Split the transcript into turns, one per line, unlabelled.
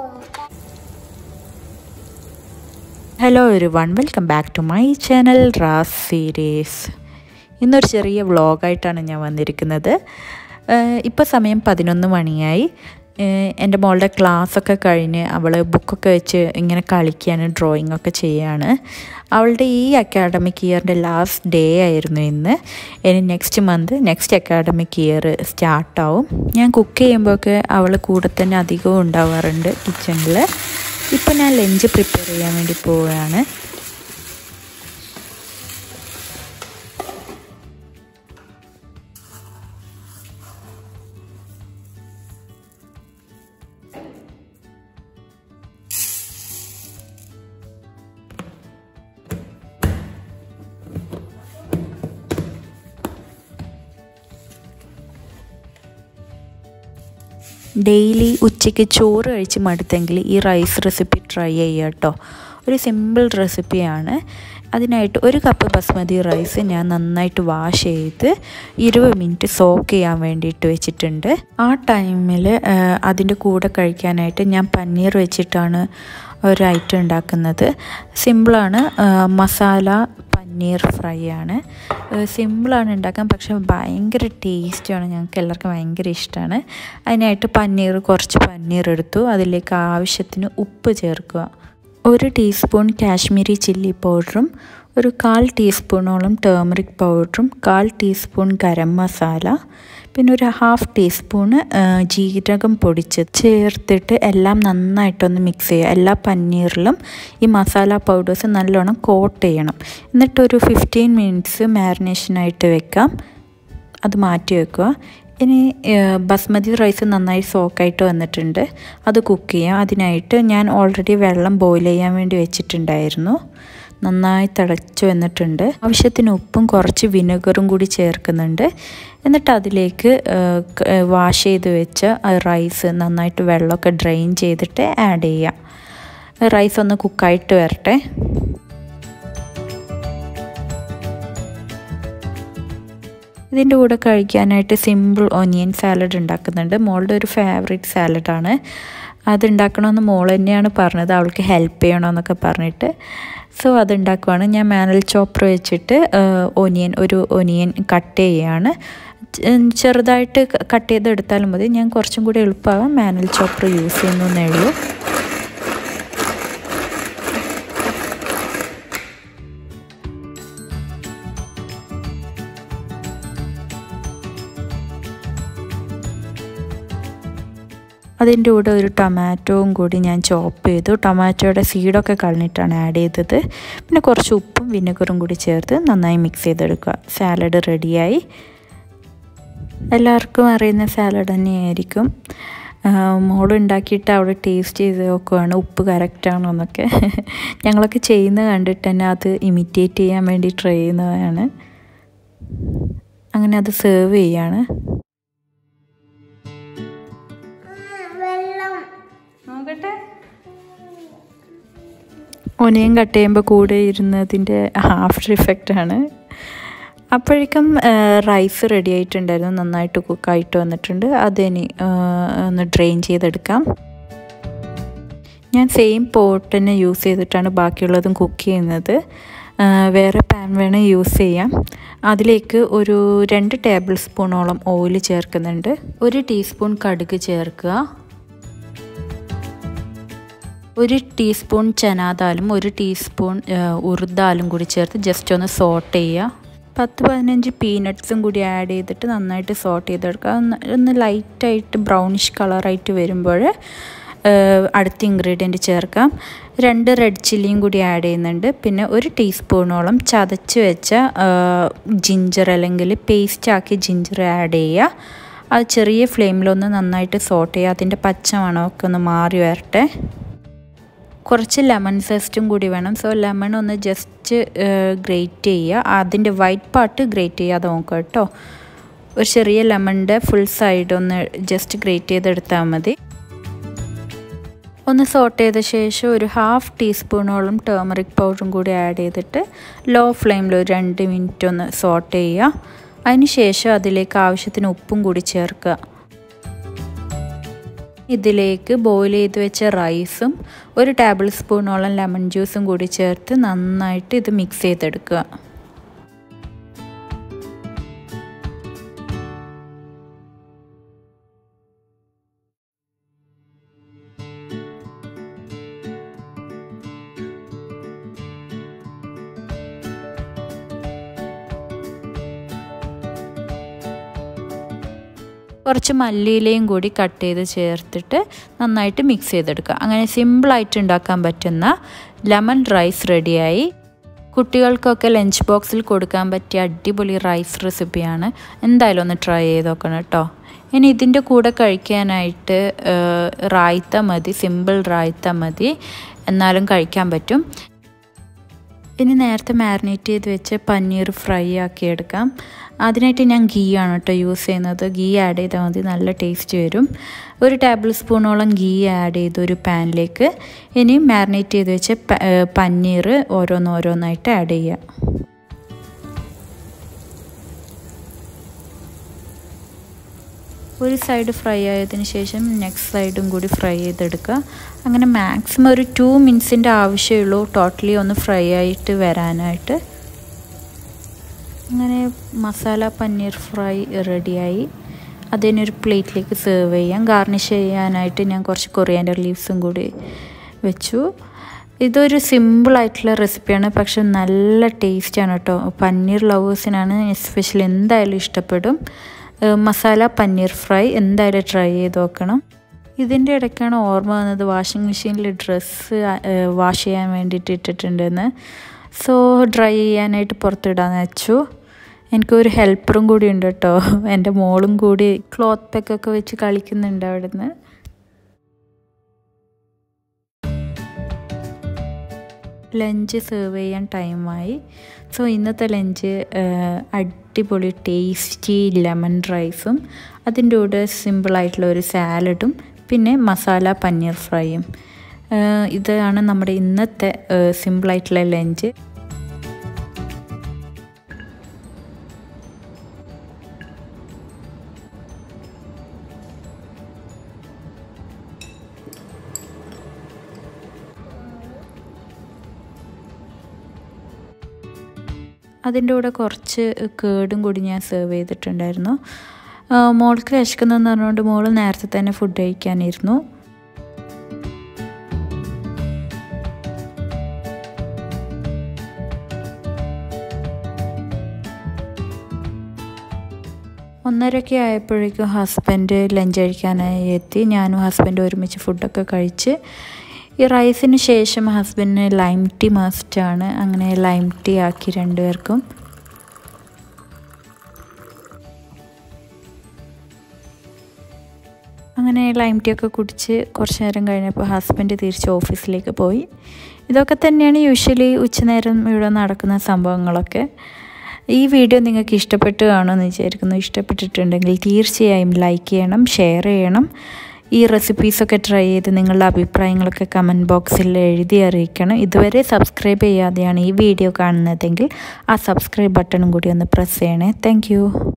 hello ഒരു one welcome back to my channel റാസ് series ഇന്നൊരു ചെറിയ വ്ളോഗായിട്ടാണ് ഞാൻ വന്നിരിക്കുന്നത് ഇപ്പോൾ സമയം പതിനൊന്ന് മണിയായി എൻ്റെ മോളുടെ ക്ലാസ്സൊക്കെ കഴിഞ്ഞ് അവൾ ബുക്കൊക്കെ വെച്ച് ഇങ്ങനെ കളിക്കുകയാണ് ഡ്രോയിങ് ഒക്കെ ചെയ്യുകയാണ് അവളുടെ ഈ അക്കാഡമിക് ഇയറിൻ്റെ ലാസ്റ്റ് ഡേ ആയിരുന്നു ഇന്ന് ഇനി next month next academic year സ്റ്റാർട്ടാവും ഞാൻ കുക്ക് ചെയ്യുമ്പോഴൊക്കെ അവൾ കൂടെ തന്നെ അധികവും ഉണ്ടാവാറുണ്ട് കിച്ചണിൽ ഇപ്പോൾ ഞാൻ ലഞ്ച് പ്രിപ്പയർ ചെയ്യാൻ വേണ്ടി പോവുകയാണ് ഡെയിലി ഉച്ചയ്ക്ക് ചോറ് കഴിച്ച് മടുത്തെങ്കിൽ ഈ റൈസ് റെസിപ്പി ട്രൈ ചെയ്യുക കേട്ടോ ഒരു സിമ്പിൾ റെസിപ്പിയാണ് അതിനായിട്ട് ഒരു കപ്പ് ബസ്മതി റൈസ് ഞാൻ നന്നായിട്ട് വാഷ് ചെയ്ത് ഇരുപത് മിനിറ്റ് സോക്ക് ചെയ്യാൻ വേണ്ടിയിട്ട് വെച്ചിട്ടുണ്ട് ആ ടൈമിൽ അതിൻ്റെ കൂടെ കഴിക്കാനായിട്ട് ഞാൻ പനീർ വെച്ചിട്ടാണ് ഒരു ഐറ്റം ഉണ്ടാക്കുന്നത് സിമ്പിളാണ് മസാല പനീർ ഫ്രൈ ആണ് സിമ്പിളാണ് ഉണ്ടാക്കാൻ പക്ഷെ ഭയങ്കര ടേസ്റ്റിയാണ് ഞങ്ങൾക്ക് എല്ലാവർക്കും ഭയങ്കര ഇഷ്ടമാണ് അതിനായിട്ട് പനീർ കുറച്ച് പനീർ എടുത്തു അതിലേക്ക് ആവശ്യത്തിന് ഉപ്പ് ചേർക്കുക ഒരു ടീസ്പൂൺ കാശ്മീരി ചില്ലി പൗഡറും ഒരു കാൽ ടീസ്പൂണോളം ടേമറിക് പൗഡറും കാൽ ടീസ്പൂൺ ഗരം മസാല പിന്നെ ഒരു ഹാഫ് ടീസ്പൂണ് ജീരകം പൊടിച്ച് ചേർത്തിട്ട് എല്ലാം നന്നായിട്ടൊന്ന് മിക്സ് ചെയ്യുക എല്ലാ പനീറിലും ഈ മസാല പൗഡേഴ്സ് നല്ലോണം കോട്ട് ചെയ്യണം എന്നിട്ടൊരു ഫിഫ്റ്റീൻ മിനിറ്റ്സ് മാരിനേഷനായിട്ട് വെക്കാം അത് മാറ്റി വെക്കുക ഇനി ബസ്മതി റൈസ് നന്നായി സോക്കായിട്ട് വന്നിട്ടുണ്ട് അത് കുക്ക് ചെയ്യാം അതിനായിട്ട് ഞാൻ ഓൾറെഡി വെള്ളം ബോയിൽ ചെയ്യാൻ വേണ്ടി വെച്ചിട്ടുണ്ടായിരുന്നു നന്നായി തിളച്ച് വന്നിട്ടുണ്ട് ആവശ്യത്തിന് ഉപ്പും കുറച്ച് വിനെഗറും കൂടി ചേർക്കുന്നുണ്ട് എന്നിട്ട് അതിലേക്ക് വാഷ് ചെയ്ത് വെച്ച റൈസ് നന്നായിട്ട് വെള്ളമൊക്കെ ഡ്രെയിൻ ചെയ്തിട്ട് ആഡ് ചെയ്യാം റൈസ് ഒന്ന് കുക്കായിട്ട് വരട്ടെ ഇതിൻ്റെ കൂടെ കഴിക്കാനായിട്ട് സിമ്പിൾ ഒനിയൻ സാലഡ് ഉണ്ടാക്കുന്നുണ്ട് മോളുടെ ഒരു ഫേവറേറ്റ് സാലഡാണ് അത് ഉണ്ടാക്കണമെന്ന് മോൾ തന്നെയാണ് പറഞ്ഞത് അവൾക്ക് ഹെൽപ്പ് ചെയ്യണമെന്നൊക്കെ പറഞ്ഞിട്ട് സോ അതുണ്ടാക്കുവാണ് ഞാൻ മാനൽ ചോപ്പർ വെച്ചിട്ട് ഒനിയൻ ഒരു ഒനിയൻ കട്ട് ചെയ്യുകയാണ് ചെറുതായിട്ട് കട്ട് ചെയ്തെടുത്താലും മതി ഞാൻ കുറച്ചും കൂടി എളുപ്പമാകാൻ മാനൽ ചോപ്പർ യൂസ് ചെയ്യുന്നേ ഉള്ളൂ അതിൻ്റെ കൂടെ ഒരു ടൊമാറ്റോവും കൂടി ഞാൻ ചോപ്പ് ചെയ്തു ടൊമാറ്റോയുടെ സീഡൊക്കെ കളഞ്ഞിട്ടാണ് ആഡ് ചെയ്തത് പിന്നെ കുറച്ച് ഉപ്പും വിനെഗറും കൂടി ചേർത്ത് നന്നായി മിക്സ് ചെയ്തെടുക്കുക സാലഡ് റെഡിയായി എല്ലാവർക്കും അറിയുന്ന സാലഡ് തന്നെയായിരിക്കും മോൾ ഉണ്ടാക്കിയിട്ട് അവിടെ ടേസ്റ്റ് ചെയ്ത് നോക്കുവാണ് ഉപ്പ് കറക്റ്റാണോ എന്നൊക്കെ ഞങ്ങളൊക്കെ ചെയ്യുന്നത് കണ്ടിട്ട് തന്നെ അത് ഇമിറ്റേറ്റ് ചെയ്യാൻ വേണ്ടി ട്രൈ ചെയ്യുന്നതാണ് അങ്ങനെ അത് സെർവ് ചെയ്യാണ് നോക്കട്ടെ ഒനിയൻ കട്ട് ചെയ്യുമ്പോൾ കൂടെ ഇരുന്നതിൻ്റെ ആഫ്റ്റർ ഇഫക്റ്റ് ആണ് അപ്പോഴേക്കും റൈസ് റെഡി ആയിട്ടുണ്ടായിരുന്നു നന്നായിട്ട് കുക്കായിട്ട് വന്നിട്ടുണ്ട് അതിനി ഒന്ന് ഡ്രെയിൻ ചെയ്തെടുക്കാം ഞാൻ സെയിം പോട്ട് തന്നെ യൂസ് ചെയ്തിട്ടാണ് ബാക്കിയുള്ളതും കുക്ക് ചെയ്യുന്നത് വേറെ പാൻ വേണം യൂസ് ചെയ്യാം അതിലേക്ക് ഒരു രണ്ട് ടേബിൾ സ്പൂണോളം ഓയിൽ ചേർക്കുന്നുണ്ട് ഒരു ടീസ്പൂൺ കടുക് ചേർക്കുക ഒരു ടീസ്പൂൺ ചനാദാലും ഒരു ടീസ്പൂൺ ഉറുദാലും കൂടി ചേർത്ത് ജസ്റ്റ് ഒന്ന് സോട്ട് ചെയ്യുക പത്ത് പതിനഞ്ച് പീനട്ട്സും കൂടി ആഡ് ചെയ്തിട്ട് നന്നായിട്ട് സോട്ട് ചെയ്തെടുക്കുക ഒന്ന് ലൈറ്റായിട്ട് ബ്രൗണിഷ് കളറായിട്ട് വരുമ്പോൾ അടുത്ത ഇൻഗ്രീഡിയൻറ്റ് ചേർക്കാം രണ്ട് റെഡ് ചില്ലിയും കൂടി ആഡ് ചെയ്യുന്നുണ്ട് പിന്നെ ഒരു ടീസ്പൂണോളം ചതച്ച് വെച്ച ജിഞ്ചർ അല്ലെങ്കിൽ പേസ്റ്റ് ആക്കി ജിഞ്ചർ ആഡ് ചെയ്യുക അത് ചെറിയ ഫ്ലെയിമിലൊന്ന് നന്നായിട്ട് സോട്ട് ചെയ്യുക അതിൻ്റെ പച്ച മണമൊക്കെ ഒന്ന് മാറി വരട്ടെ കുറച്ച് ലെമൺ സെസ്റ്റും കൂടി വേണം സോ ലെമൺ ഒന്ന് ജസ്റ്റ് ഗ്രേറ്റ് ചെയ്യുക അതിൻ്റെ വൈറ്റ് പാർട്ട് ഗ്രേറ്റ് ചെയ്യാതെ നോക്കുക കേട്ടോ ഒരു ചെറിയ ലെമണിൻ്റെ ഫുൾ സൈഡ് ഒന്ന് ജസ്റ്റ് ഗ്രേറ്റ് ചെയ്തെടുത്താൽ മതി ഒന്ന് സോട്ട് ചെയ്ത ശേഷം ഒരു ഹാഫ് ടീസ്പൂണോളം ടേമറിക് പൗഡറും കൂടി ആഡ് ചെയ്തിട്ട് ലോ ഫ്ലെയിമിൽ ഒരു രണ്ട് മിനിറ്റ് ഒന്ന് സോട്ട് ചെയ്യുക അതിന് ശേഷം അതിലേക്ക് ആവശ്യത്തിന് ഉപ്പും കൂടി ചേർക്കുക ഇതിലേക്ക് ബോയിൽ ചെയ്ത് വെച്ച റൈസും ഒരു ടേബിൾ സ്പൂണോളം ലെമൺ ജ്യൂസും കൂടി ചേർത്ത് നന്നായിട്ട് ഇത് മിക്സ് ചെയ്തെടുക്കുക കുറച്ച് മല്ലിയിലയും കൂടി കട്ട് ചെയ്ത് ചേർത്തിട്ട് നന്നായിട്ട് മിക്സ് ചെയ്തെടുക്കുക അങ്ങനെ സിമ്പിളായിട്ട് ഉണ്ടാക്കാൻ പറ്റുന്ന ലെമൺ റൈസ് റെഡിയായി കുട്ടികൾക്കൊക്കെ ലഞ്ച് ബോക്സിൽ കൊടുക്കാൻ പറ്റിയ അടിപൊളി റൈസ് റെസിപ്പിയാണ് എന്തായാലും ഒന്ന് ട്രൈ ചെയ്ത് നോക്കണം കേട്ടോ ഇനി ഇതിൻ്റെ കൂടെ കഴിക്കാനായിട്ട് റായ്ത്ത മതി സിമ്പിൾ റായ്ത്ത മതി എന്നാലും കഴിക്കാൻ പറ്റും ഇനി നേരത്തെ മാരിനേറ്റ് ചെയ്ത് വെച്ച് പനീർ ഫ്രൈ ആക്കി എടുക്കാം അതിനായിട്ട് ഞാൻ ഗീ ആണ് കേട്ടോ യൂസ് ചെയ്യുന്നത് ഗീ ആഡ് ചെയ്താൽ മതി നല്ല ടേസ്റ്റ് വരും ഒരു ടേബിൾ സ്പൂണോളം ഗീ ആഡ് ചെയ്ത് ഒരു പാനിലേക്ക് ഇനി മാരിനേറ്റ് ചെയ്ത് വെച്ച് പനീർ ഓരോന്നോരോന്നായിട്ട് ആഡ് ചെയ്യുക ഒരു സൈഡ് ഫ്രൈ ആയതിനു ശേഷം നെക്സ്റ്റ് സൈഡും കൂടി ഫ്രൈ ചെയ്തെടുക്കുക അങ്ങനെ മാക്സിമം ഒരു ടു മിനിറ്റ്സിൻ്റെ ആവശ്യമുള്ളൂ ടോട്ടലി ഒന്ന് ഫ്രൈ ആയിട്ട് വരാനായിട്ട് അങ്ങനെ മസാല പനീർ ഫ്രൈ റെഡിയായി അതിനൊരു പ്ലേറ്റിലേക്ക് സെർവ് ചെയ്യാം ഗാർണിഷ് ചെയ്യാനായിട്ട് ഞാൻ കുറച്ച് കൊറിയാൻഡർ ലീവ്സും കൂടി വെച്ചു ഇതൊരു സിമ്പിളായിട്ടുള്ള റെസിപ്പിയാണ് പക്ഷെ നല്ല ടേസ്റ്റാണ് കേട്ടോ പനീർ ലവേഴ്സിനാണ് എസ്പെഷ്യലി എന്തായാലും ഇഷ്ടപ്പെടും മസാല പനീർ ഫ്രൈ എന്തായാലും ട്രൈ ചെയ്ത് നോക്കണം ഇതിൻ്റെ ഇടയ്ക്കാണ് ഓർമ്മ വന്നത് വാഷിംഗ് മെഷീനിൽ ഡ്രസ്സ് വാഷ് ചെയ്യാൻ വേണ്ടിയിട്ട് ഇട്ടിട്ടുണ്ടെന്ന് സോ ഡ്രൈ ചെയ്യാനായിട്ട് പുറത്തിടാന്ന് വെച്ചു എനിക്കൊരു ഹെൽപ്പറും കൂടി ഉണ്ട് കേട്ടോ എൻ്റെ മോളും കൂടി ക്ലോത്ത് പെക്കൊക്കെ വെച്ച് കളിക്കുന്നുണ്ട് അവിടുന്ന് ലഞ്ച് സെർവ് ചെയ്യാൻ ടൈമായി സോ ഇന്നത്തെ ലഞ്ച് അടിപൊളി ടേസ്റ്റി ലെമൺ റൈസും അതിൻ്റെ കൂടെ സിമ്പിളായിട്ടുള്ള ഒരു സാലഡും പിന്നെ മസാല പനീർ ഫ്രൈയും ഇതാണ് നമ്മുടെ ഇന്നത്തെ സിമ്പിളായിട്ടുള്ള ലഞ്ച് അതിൻ്റെ കൂടെ കുറച്ച് കേടും കൂടി ഞാൻ സെർവ് ചെയ്തിട്ടുണ്ടായിരുന്നു മോൾക്ക് വിശക്കുന്നതെന്ന് പറഞ്ഞുകൊണ്ട് മോൾ നേരത്തെ തന്നെ ഫുഡ് കഴിക്കാനിരുന്നു ഒന്നരയൊക്കെ ആയപ്പോഴേക്കും ഹസ്ബൻഡ് ലഞ്ച് കഴിക്കാനായി എത്തി ഞാനും ഹസ്ബൻഡ് ഒരുമിച്ച് ഫുഡൊക്കെ കഴിച്ച് ഈ റൈസിന് ശേഷം ഹസ്ബൻഡിന് ലൈം ടീ മസ്റ്റാണ് അങ്ങനെ ലൈം ടീ ആക്കി രണ്ടുപേർക്കും അങ്ങനെ ലൈം ടീ ഒക്കെ കുടിച്ച് കുറച്ച് നേരം കഴിഞ്ഞപ്പോൾ ഹസ്ബൻഡ് തിരിച്ച് ഓഫീസിലേക്ക് പോയി ഇതൊക്കെ തന്നെയാണ് യൂഷ്വലി ഉച്ചനേരം ഇവിടെ നടക്കുന്ന സംഭവങ്ങളൊക്കെ ഈ വീഡിയോ നിങ്ങൾക്ക് ഇഷ്ടപ്പെട്ടു കാണുമെന്ന് വിചാരിക്കുന്നു ഇഷ്ടപ്പെട്ടിട്ടുണ്ടെങ്കിൽ തീർച്ചയായും ലൈക്ക് ചെയ്യണം ഷെയർ ചെയ്യണം ഈ റെസിപ്പീസൊക്കെ ട്രൈ ചെയ്ത് നിങ്ങളുടെ അഭിപ്രായങ്ങളൊക്കെ കമൻറ്റ് ബോക്സിൽ എഴുതി അറിയിക്കണം ഇതുവരെ സബ്സ്ക്രൈബ് ചെയ്യാതെയാണ് ഈ വീഡിയോ കാണുന്നതെങ്കിൽ ആ സബ്സ്ക്രൈബ് ബട്ടണും കൂടി ഒന്ന് പ്രസ് ചെയ്യണേ താങ്ക്